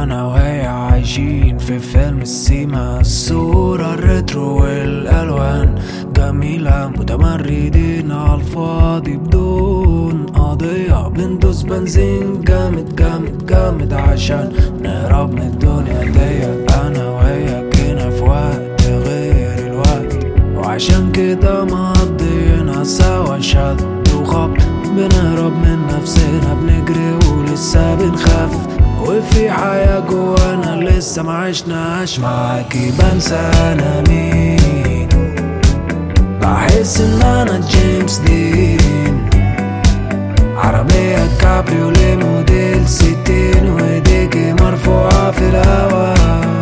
انا وهي عايشين في فيلم السيما الصورة الريترو والالوان جميلة متمردين على الفاضي بدون قضية بندوس بنزين جامد جامد جامد عشان نهرب من الدنيا دي انا وهي كنا في وقت غير الوقت وعشان كده مقضينا سوا شد وخبط بنهرب من نفسنا بنجري ولسه بنخاف وفي حياة جوانا لسه ما عشناش معاكي بنسى انا مين بحس ان انا جيمس دين عربية كابريوليه موديل ستين وايديكي مرفوعة في الهوا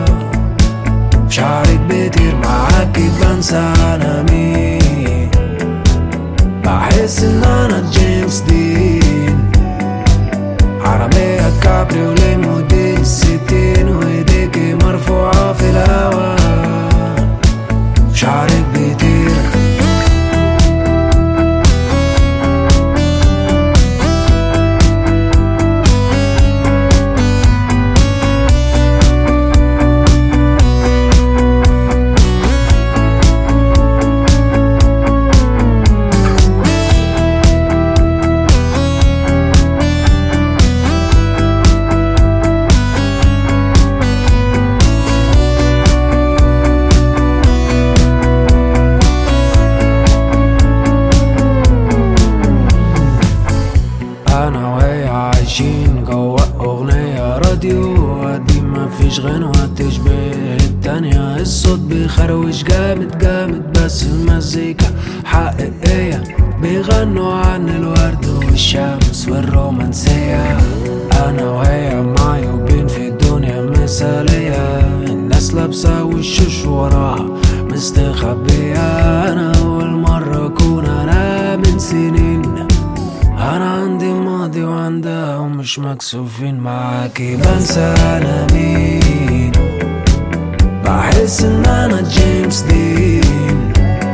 شعرك بيطير معاكي بنسى انا مين بحس ان انا جيمس دين عربية كابريوليه موديل ستين وايديكي مرفوعة في الهوا شعرك بيطير انا وهي عايشين جوا اغنية راديو قديم مفيش غنوة تشبه التانية الصوت بيخروش جامد جامد بس المزيكا حقيقية بيغنوا عن الورد والشمس والرومانسية انا وهي معيوبين في الدنيا مثالية الناس لابسة وشوش وراها مستخبية انا اول مرة اكون انا من سنين انا عندي ماضي وعندها ومش مكسوفين معاكي بنسى انا مين بحس ان انا جيمس دين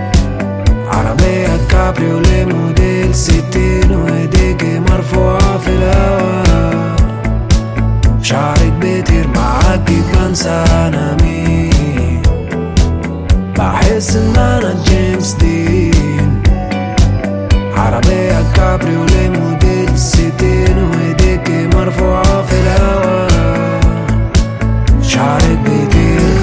عربية كابريوليه موديل ستين وايديكي مرفوعة في الهوا شعرك بيطير معاكي بنسى انا مين بحس ان انا جيمس دين عربية كابريوليه موديل ستين وايديكي مرفوعة في الهوا شعرك بيطير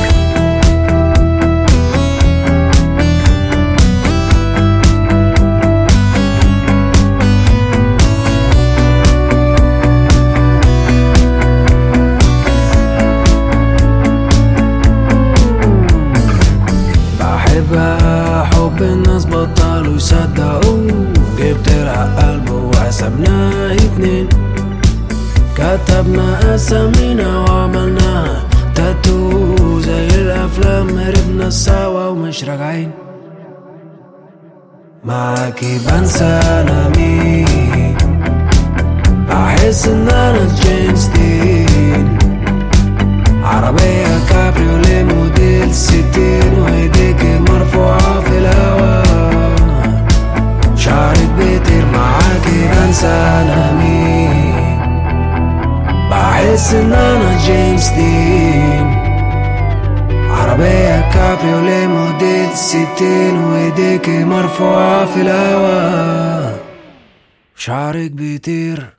بحبها حب الناس بطلوا يصدقوا جبت لها قلب وحسبناها اتنين كتبنا اسامينا وعملناها تاتو زي الافلام هربنا سوا ومش راجعين معاكي بنسى انا مين بحس ان انا جيمس دين عربية كابريوليه موديل ستين وايديكي مرفوعة في الهوا شعرك بيطير معاكي بنسى انا مين بحس ان انا جيمس دين عربية كابريوليه موديل ستين وايديكي مرفوعة في الهوا شعرك بيطير